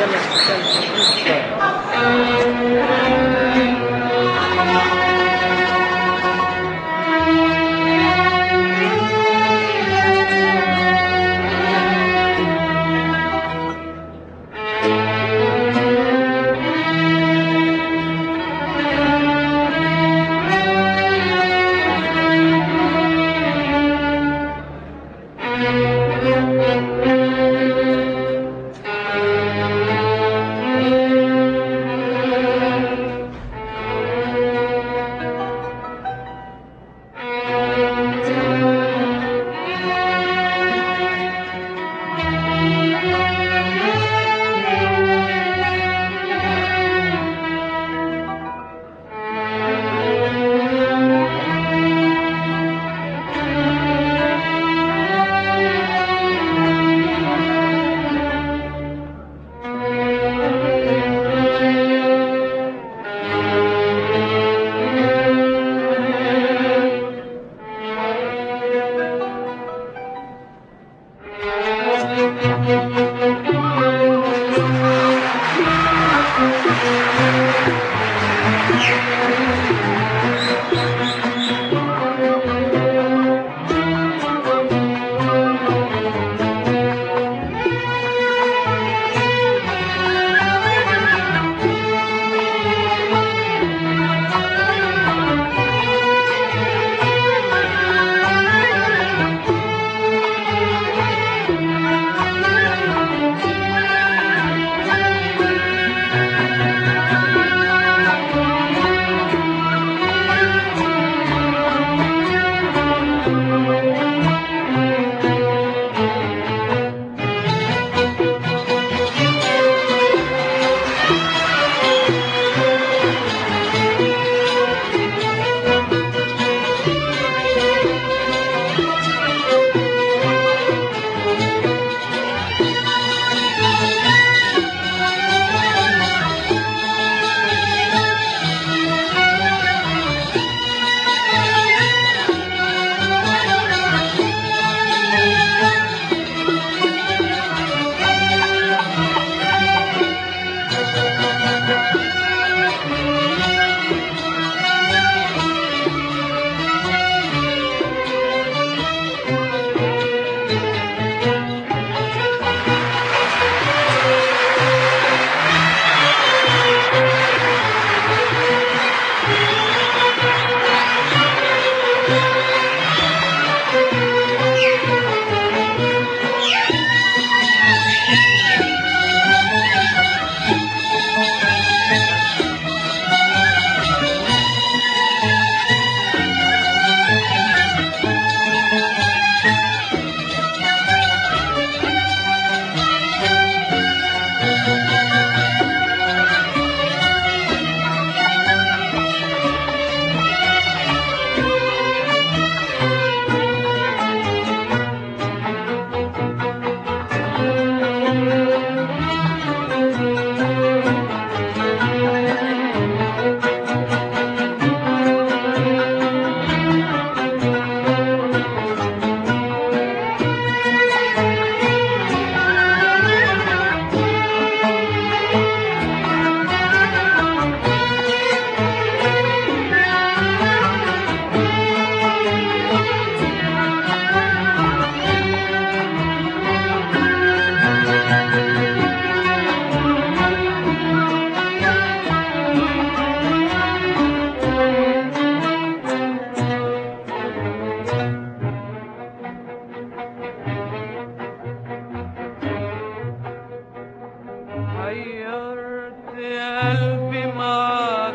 قلبي معاك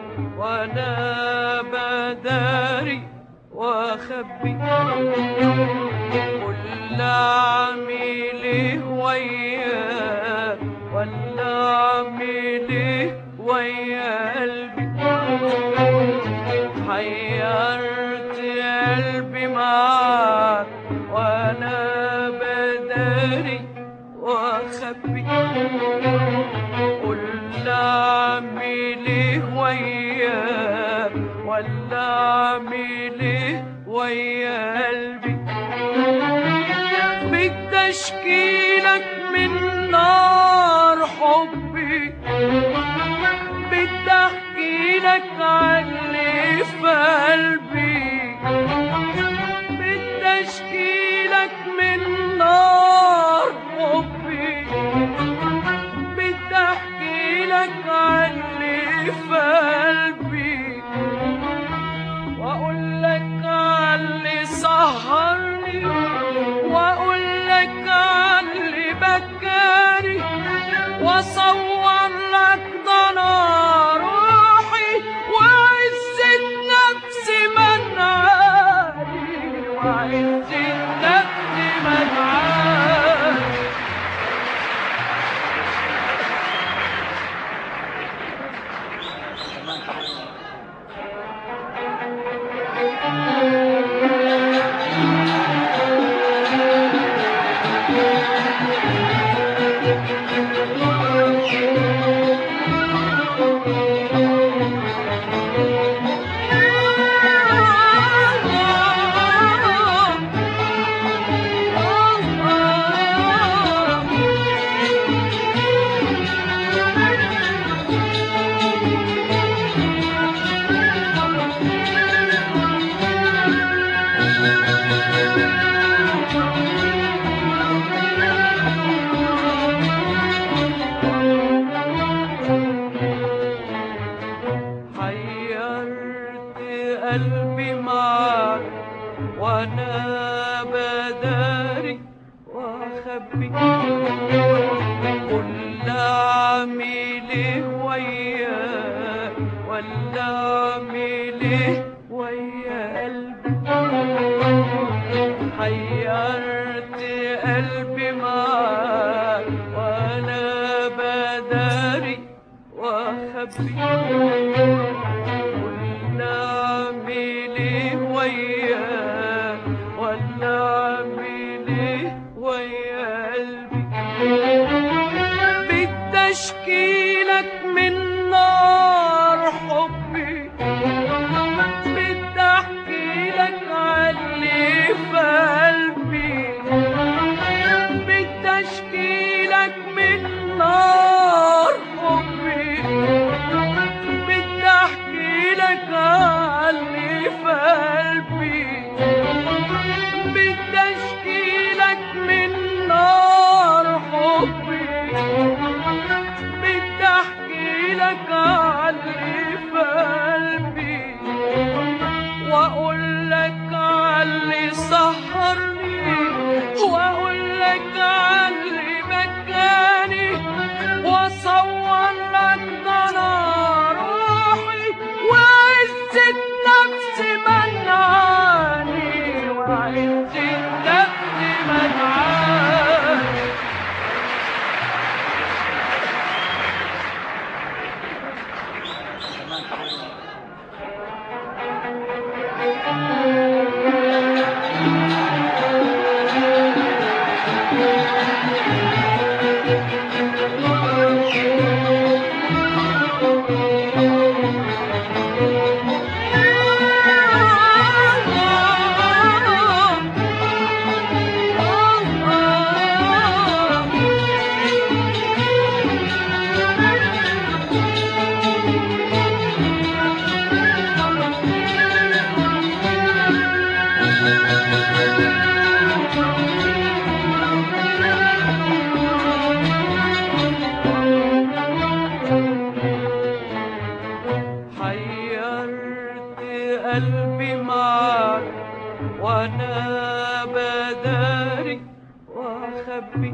وانا بداري واخبي كل عميلي وياه ولا عميلي ويا قلبي حيرت قلبي معاك وانا بداري واخبي قل اعملي وياه ولا اعملي ويا قلبي بتشكيلك من نار حب علي في قلبي بتشكيلك من نار حبي بتحكي لك علي في قلبي واقول لك علي سهرني واقول لك علي بكاني واصور لك ضنا روحي وعزة نفسي منعاني وعزة نفسي منعاني حيرت قلبي معاك وانا بداري واخبي قول اعمل ايه وياك ولا اعمل ايه ويا قلبي حيرت قلبي معاك وانا بداري واخبي ولا اعمل ايه وياك ولا اعمل ايه ويا قلبي بتشكيلك من نار حبي بتحكي لك علي في قلبي بتشكيلك من نار حبي بتحكي لك علي في قلبي بتشكيلك من نار حبي بتحكي لك علي في قلبي واقول لك علي سهرني واقول لك علي مكاني واصور لك ضنا روحي وعزة نفسي منعاني وعزة نفسي منعاني حيرت قلبي معاك وانا بداري واخبي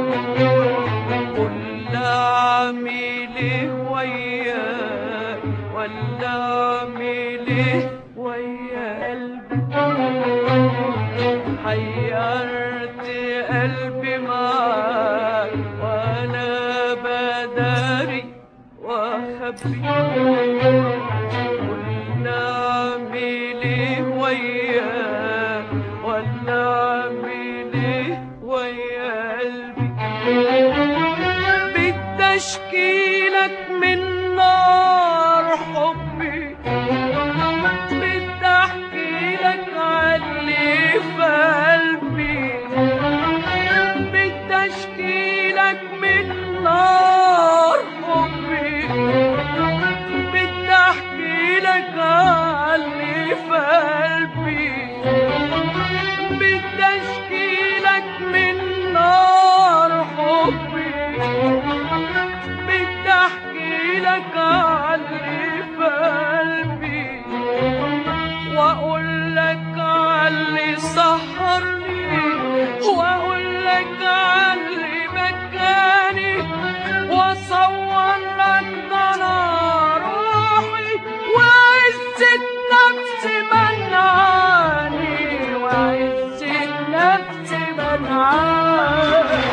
قول اعمل ايه وياك ولا اعمل ايه ويا قلبي حيرت قلبي معاك وانا بداري واخبي قول اعمل ايه وياك ولا اعمل ايه ويا قلبي بتشكيلك من نار حبي بتحكي لك علي في قلبي بتشكيلك من نار حبي بتحكي المنعاني وعز النفس منعاني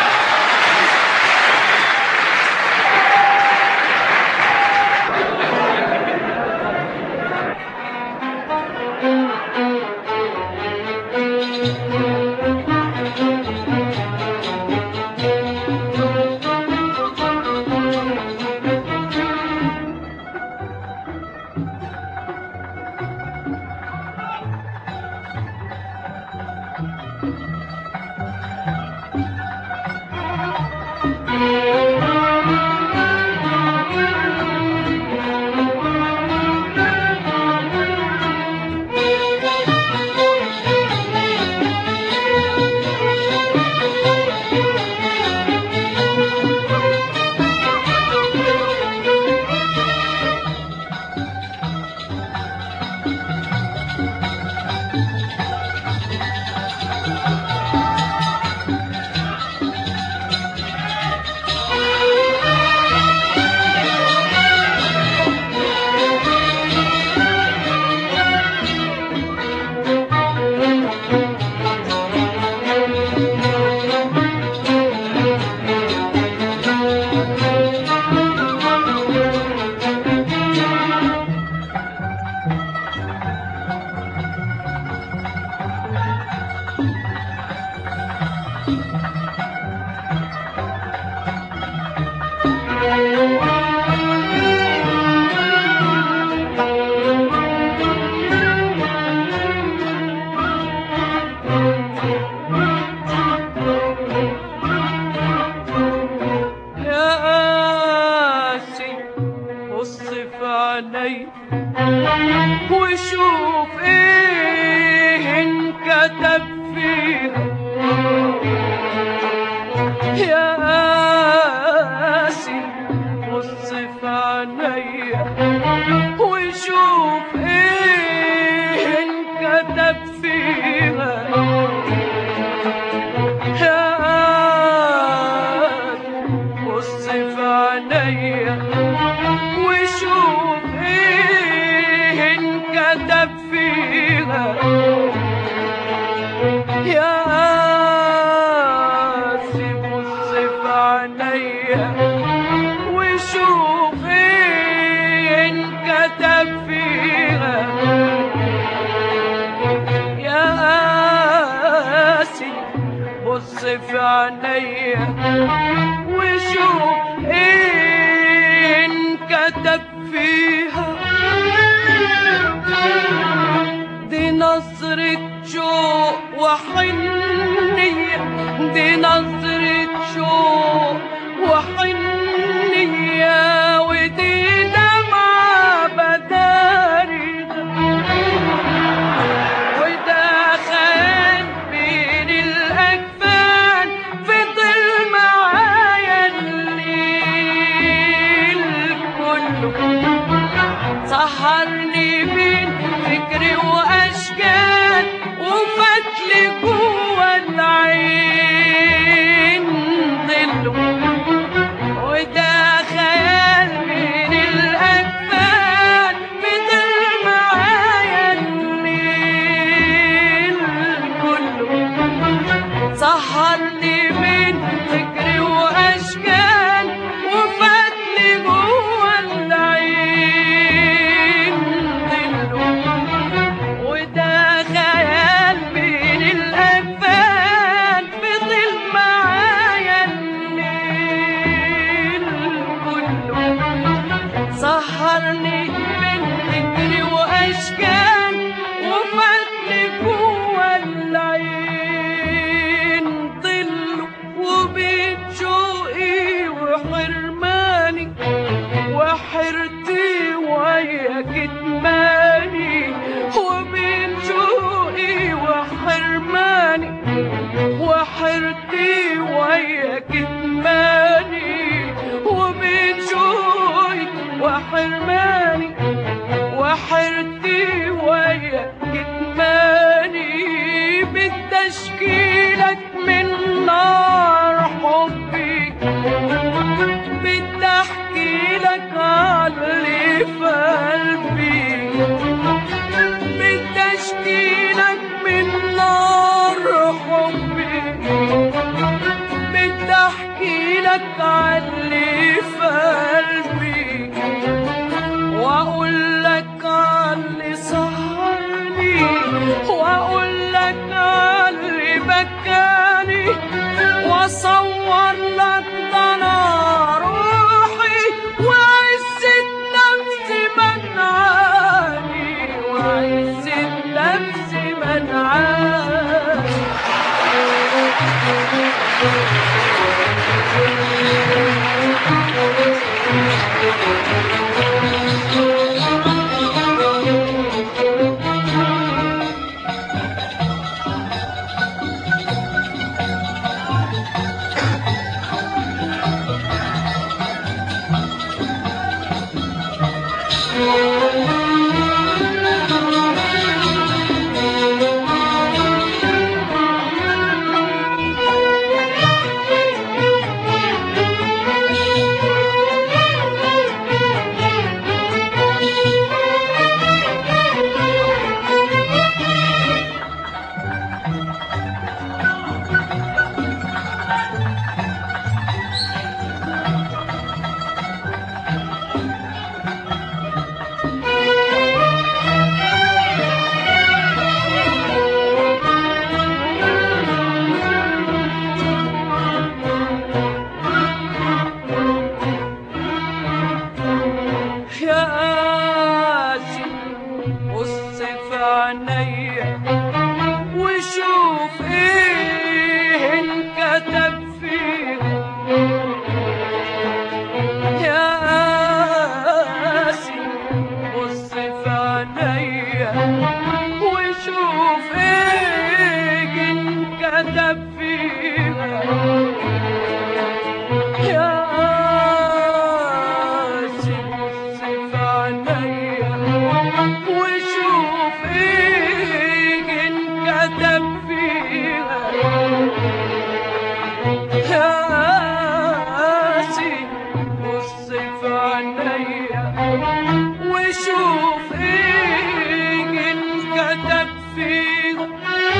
يا قاسي بص في عيني وشوف ايه انكتب فيها يا قاسي بص في عيني وشوف ايه انكتب فيها يا بص في عينيا وشوف ايه انكتب فيها يا قاسي بص في عينيا وشوف ايه انكتب فيها يا قاسي بص في عينيا وشوف ايه انكتب فيها دي نظرة شوق وحنية دي نظرة شوق وحنية ودي دمعة بداري وده خان بين الأكفان فضل معايا الليل كله سهرني بين فكري وأشكال وفتلي جوا العين ظله وده خيال من الأكفان فضل معايا الليل كله سهرني من فكري وأشكال وفاتني جوا العين ظله وده خيال من الأكفان فضل معايا الليل كله سهرني من فكري واشكال وفاتني جوا العين ظل وبين شوقي وحرماني وحرتي ويا كتماني وبين شوقي وحرماني وحرتي ويا كتماني وبين شوقي وحرماني وحرتي ويا كتماني بالتشكيلك من نار حبي بدي احكي لك على اللي في قلبي واقول لك اللي بكاني واصور لك ضنا روحي وعزة نفسي منعاني وعزة نفسي منعاني يا قاسي بص في عينيا وشوف ايه انكتب فيها يا قاسي بص في عينيا وشوف ايه انكتب فيها يا قاسي بص في عينيا وشوف ايه انكتب فيها يا قاسي بص في عينيا وشوف ايه انكتب فيها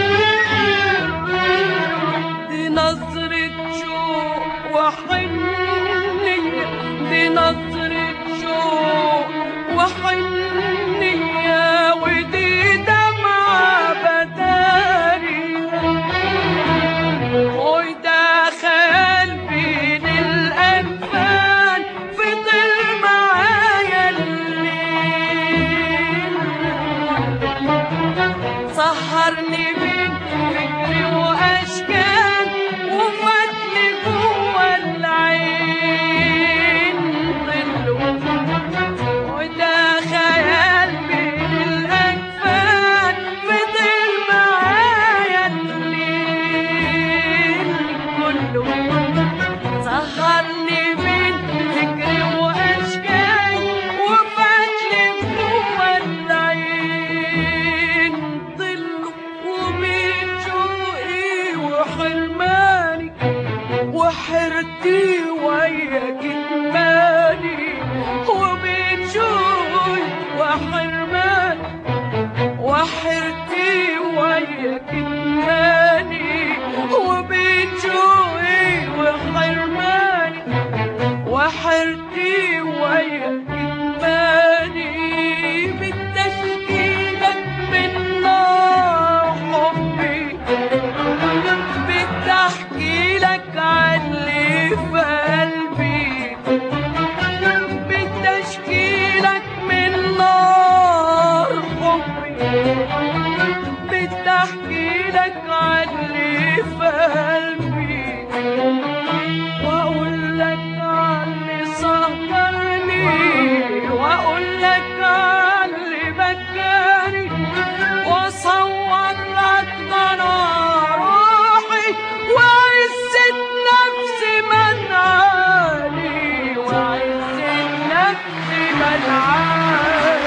دي نظرة شوق وحنية دي نظرة شوق وحنية ودي دمعة بدارية وده خيال بين الأنفال فضل معايا الليل سهرني بين فكري واشكال وفاتني جوه العين ظله وده خيال بين الاجفان فضل معايا الليل كله سهرني بين فكري واشكال وفاتني جوه العين ظله وبين شوقي وحرماني وحرتي ويا كتماني وبين شوقي وحرماني وحرتي ويا كتماني وبين شوقي وحرماني وحرتي ويا كتماني بالتشكيلك من نار حبي بتحكي لك عن اللي في قلبي بتشكيلك من نار حبي بتحكي لك عن اللي في قلبي واقول لك عن اللي سهرني واقول لك عن اللي بكاني واصور لك ضنا روحي وعزة نفسي منعاني وعزة نفسي منعاني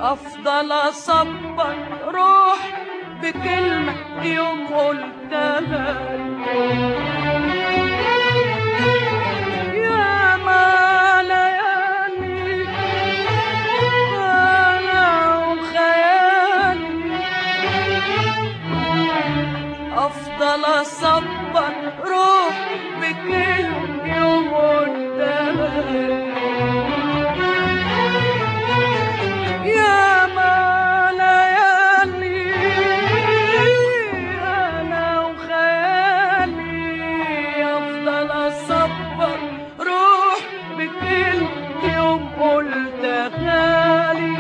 افضل اصبر روح بكلمة يوم قلتها يا ما ليالي انا وخيالي افضل اصبر روح بكلمة يوم قلتها يا ما ليالي انا وخيالي افضل اصبر روح بكل يوم قلت غالي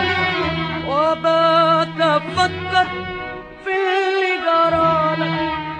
وبتفكر في اللي جرالك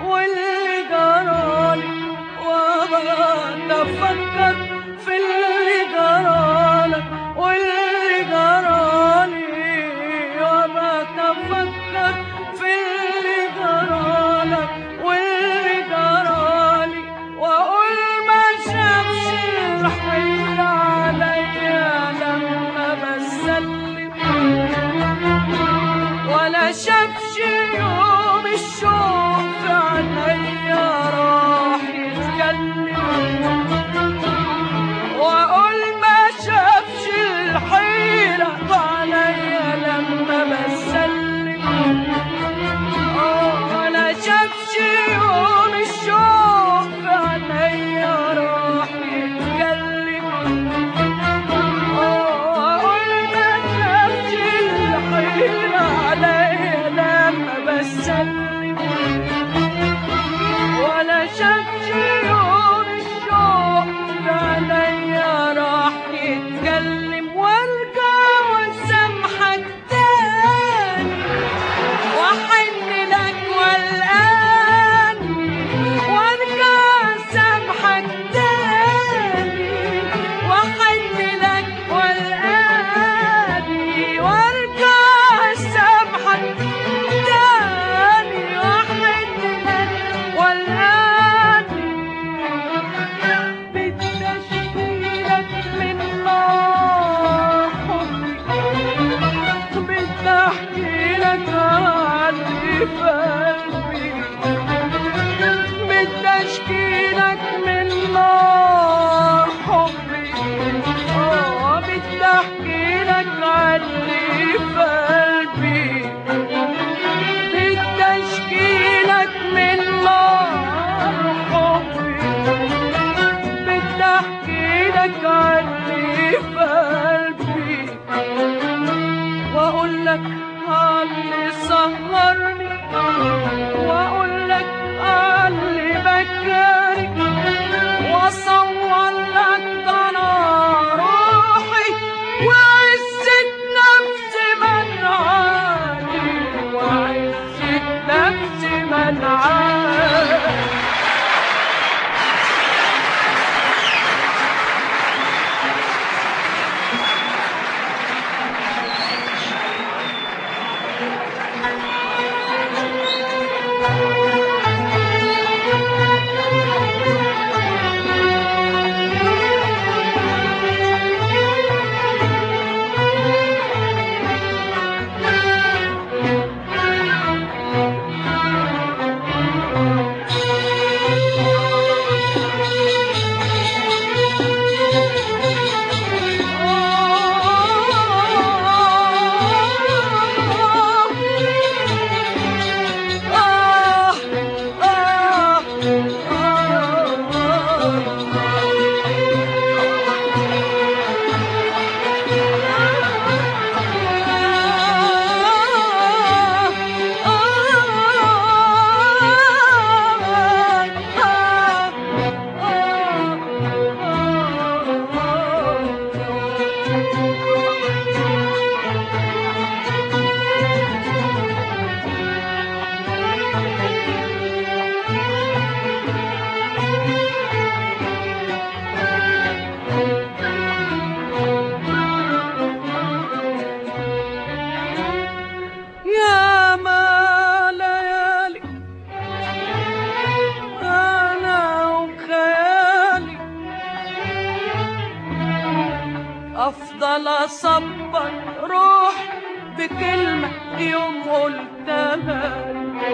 اصبر روح بكلمة يوم قلتها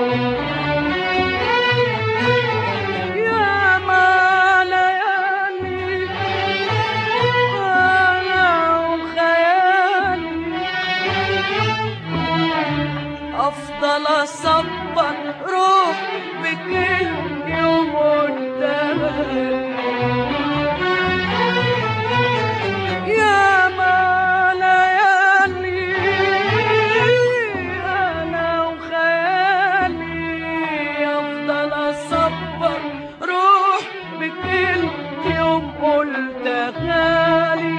يا ما ليالي انا وخيالي افضل اصبر روح بكلمة يوم قلتها يا ما ليالي انا وخيالي افضل اصبر روح بكلمة يوم قلت غالي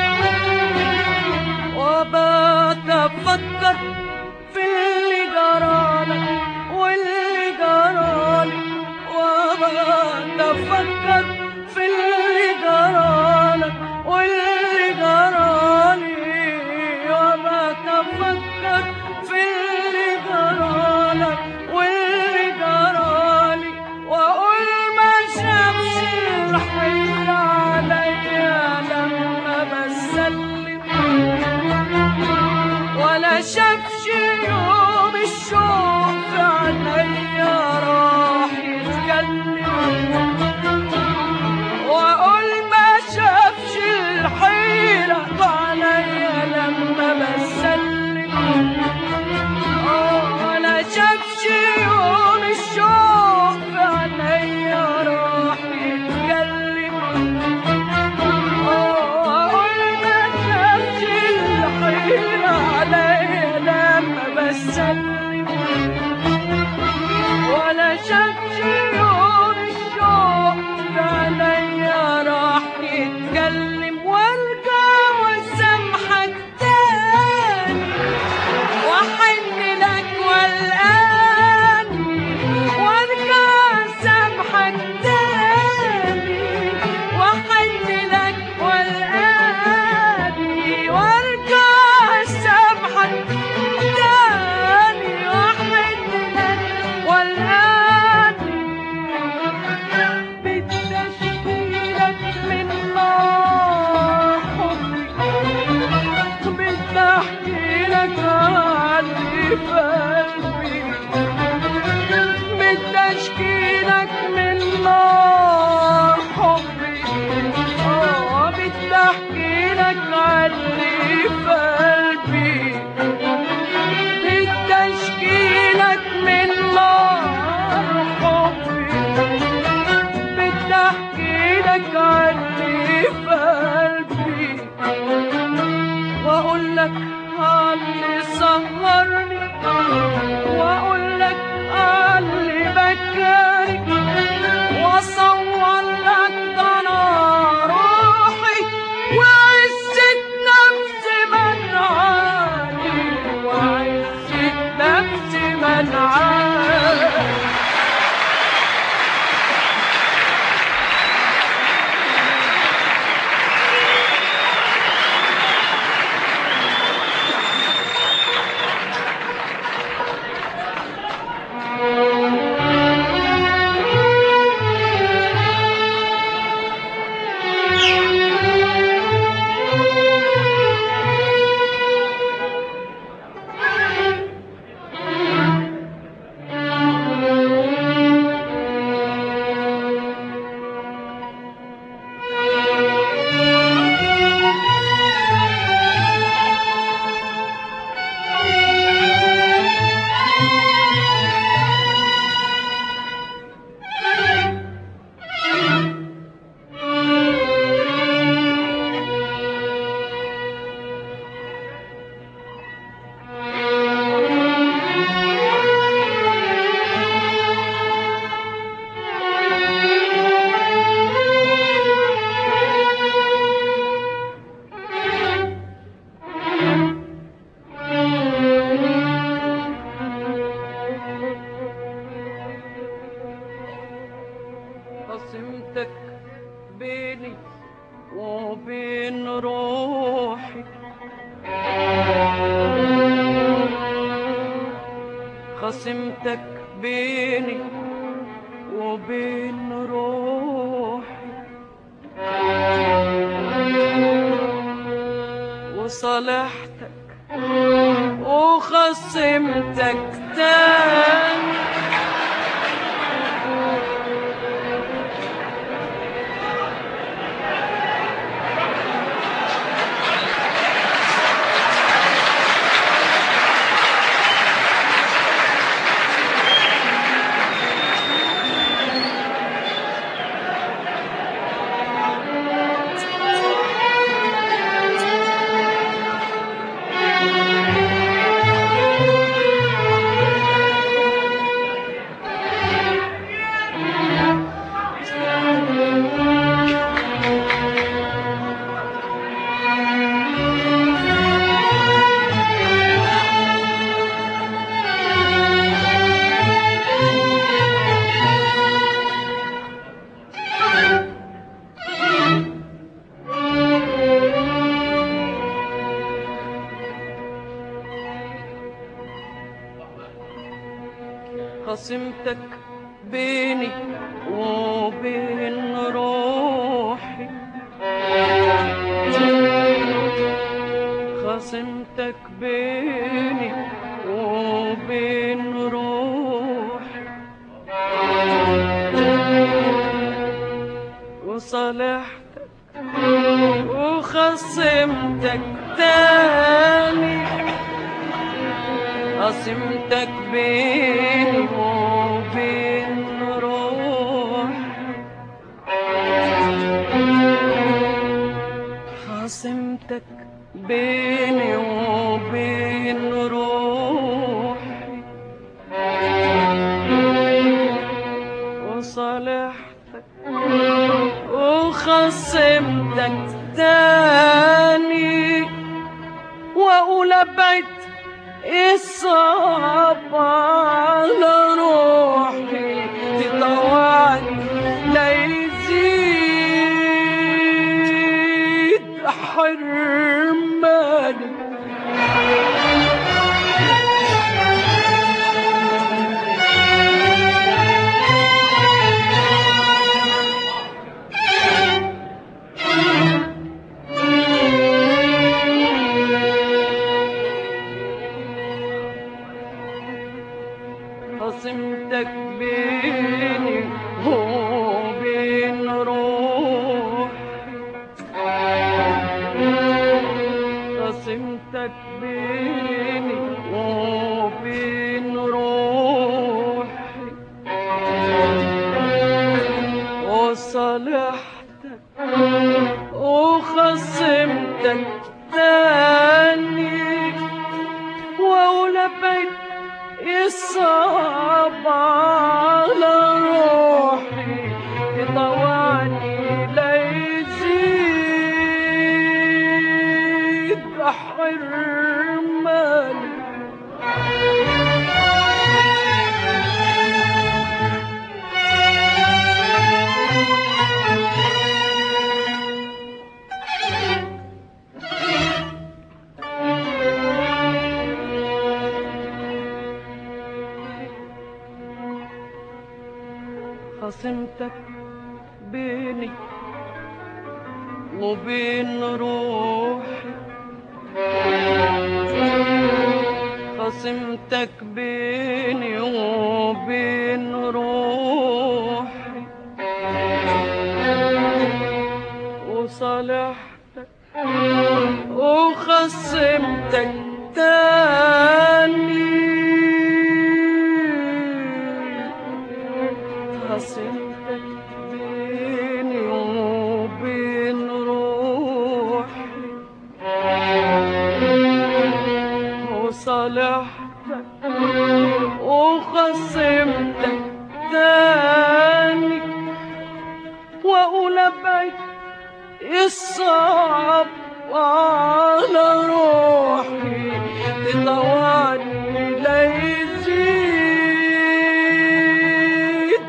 وبات افكر في اللي جرالك واللي جرالي وبات افكر في اللي جرالك واللي جرالي وبات افكر في اللي جرالك واللي جرالي واقول ما شافش الحيل عليا لما بسلم ولا شافش يوم الشوق في عينيا راح يتكلم واقول ما شافش الحيرة عليا لما بسلم آه، ولا شافش يوم الشوق في عينيا راح يتكلم أقول ما شافش الحيرة عليا لما بسلم ولا شافش يوم الشوق عليا راح يتكلم وارجع واسامحك تاني واحن لك والآن وارجع اسامحك تاني واحن لك والآن وارجع اسامحك تاني واحن لك والآن بالتشكيلك من نار حبي بتحكي لك عني في قلبي بتشكيلك من نار حبي اه بتحكي لك عني في قلبي بتشكيلك من نار حبي بتحكي لك عني في قلبي واقول لك اللي سهرني واقول لك اللي بكاني واصور لك ده انا روحي وعزة نفسي منعاني وعزة نفسي منعاني قسمتك بيني وبين روحي خصمتك بيني وبين روحي وصالحتك وخصمتك تاني خصمتك بيني وبين روحي خصمتك بيني وبين روحي وصالحتك وخصمتك تاني قسمتك بيني وبين روحي خصمتك بيني وبين روحي وصالحتك وخصمتك تاني واقول ابعد الصعب على روحي تطوعني لا يزيد حرماني خصمتك بيني وبين روحي خصمتك بيني وبين روحي وصالحتك وخصمتك تاني واولى بيت الصعب على روحي يطوعني لا يزيد حرماني خصمتك بيني وبين روحي خصمتك بيني وبين روحي وصالحتك وخصمتك تاني خصمتك بيني وبين روحي وصالحتك وخصمتك تاني واقول ابعد الصعب على روحي تطوعني لا يزيد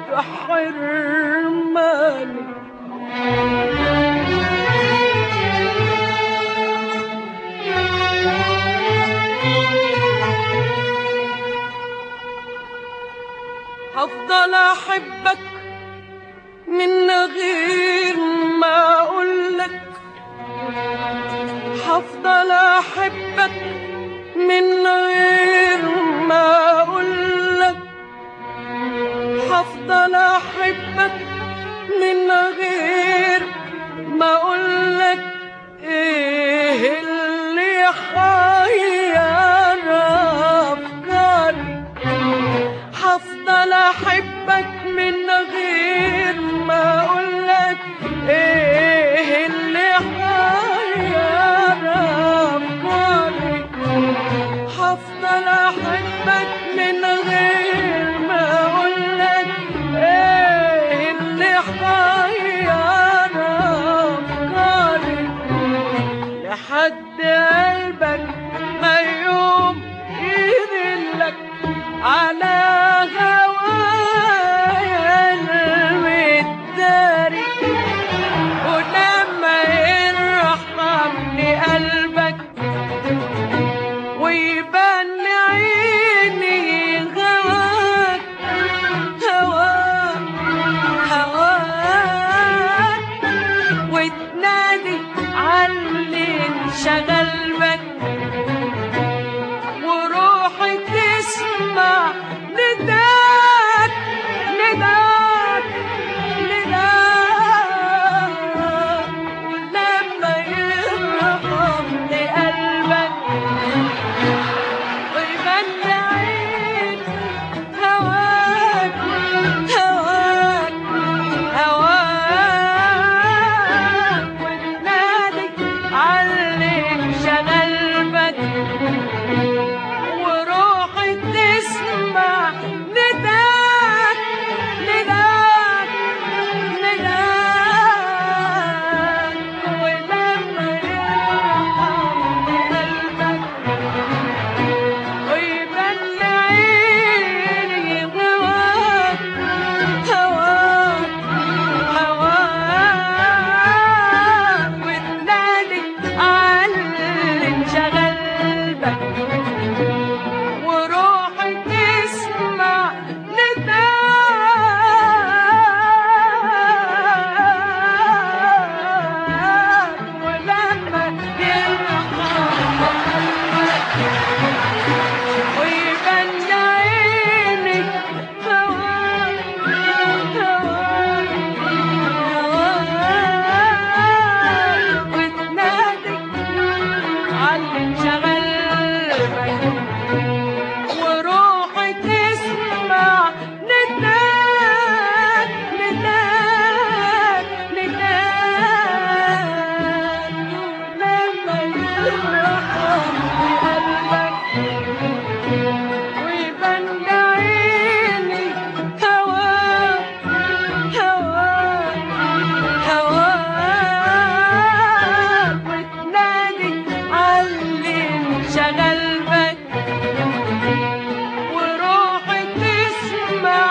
حرماني هفضل احبك من غير ما اقولك هفضل احبك من غير ما اقولك هفضل احبك من غير ما اقولك ايه اللي حير افكاري هفضل احبك من غير ما اقولك ايه اللي حير افكاري هفضل احبك من غير ما اقولك ايه اللي حير افكاري لحد قلبك ما يوم يذلك على هوايا المداري ولما يرحمني قلبك ويبان عيني هواك هواك هواك وتنادي علي انشغل بك وروحي تسمع نداك نداك نداك ولما يرحمني قلبك ويبان عيني هواك هواك هواك وتنادي علي انشغل بك وروحي تسمع نداك نداك نداك ولما يرحمني قلبك ويبان عيني هواك هواك هواك وتنادي على انشغل بك وروحي تسمع نداك ولما يرحم قلبك ويبان عيني هواك هواك هواك وتنادي علي انشغل بك وروحي تسمع نداك نداك نداك لما يرحم قلبك ويبان عيني هواك هواك هواك وتنادي علي انشغل بك وروحي تسمع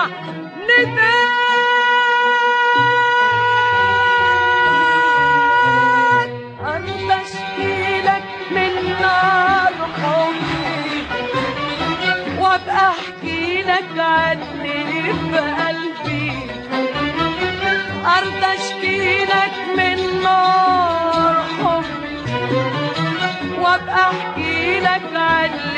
نداك أنا أشكيلك من نار حبي وابقى احكي لك عن اللي في قلبي ارضى اشكي لك من نار حبي وابقى احكي لك عن